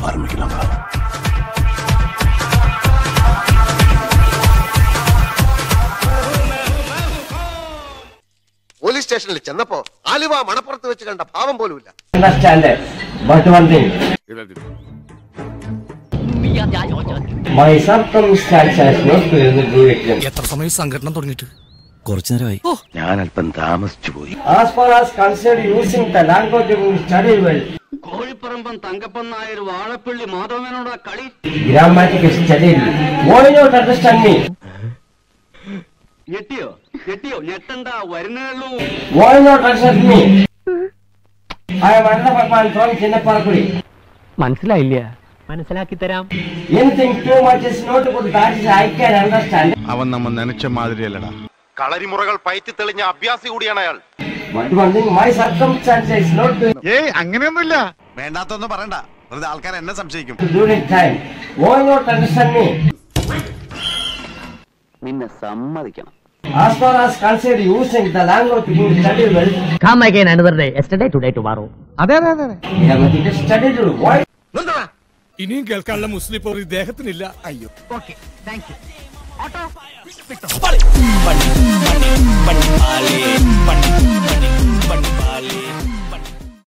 ஆரம்பிக்கலாங்களா പോലീസ് സ്റ്റേഷനിൽ ചെന്നപ്പോ ആലുവ മണപ്പുറത്ത് വെച്ച് കണ്ട ഭാവം പോലുമില്ല understand it. But one thing, my circumstance has not to do it. എത്ര സമയം സംഘടന തുടങ്ങിയിട്ട് കുറച്ചു നേരമായി ഞാൻ അല്പം താമസിച്ചു പോയി As far as concerned using the language you study well, കോഴിപ്പറമ്പൻ Thankappan Nair Vazhappally മാധവനോടാ കളി grammatic is studied. Why not understand me? ഞെട്ടിയോ ഞെട്ടിയോ ഞെട്ടണ്ട വരുന്നേള്ളൂ Why not understand me? I am Annapapan from Chinnaparakudi. മനസ്സിലായില്ല മനസ്സിലാക്കി തരാം Anything too much is not good, that is I can understand. അവൻ നമ്മ നനച്ച മാതിരിയല്ലടാ കളരിമുറകൾ പയറ്റി തെളിഞ്ഞ അഭ്യാസി കൂടിയാണ് അയാൾ But one thing, my circumstance is not to ഏയ് അങ്ങനെയൊന്നുമില്ല വേണ്ടാത്തൊന്നും പറയണ്ട വെറുതെ ആൾക്കാർ എന്നെ സംശയിക്കും during time. Why not understand me? നിന്നെ സമ്മതിക്കണം As far as concerned using the language you study well, come again another day yesterday today tomorrow അതെ അതെ അതെ grammatic is studied well. Why ഇനിയും കേൾക്കാനുള്ള മുസ്ലിം പോർ ഇദ്ദേഹത്തിനില്ല അയ്യോ ഓക്കെ താങ്ക് യു പണി പണി പണി പണി ആലേ പണി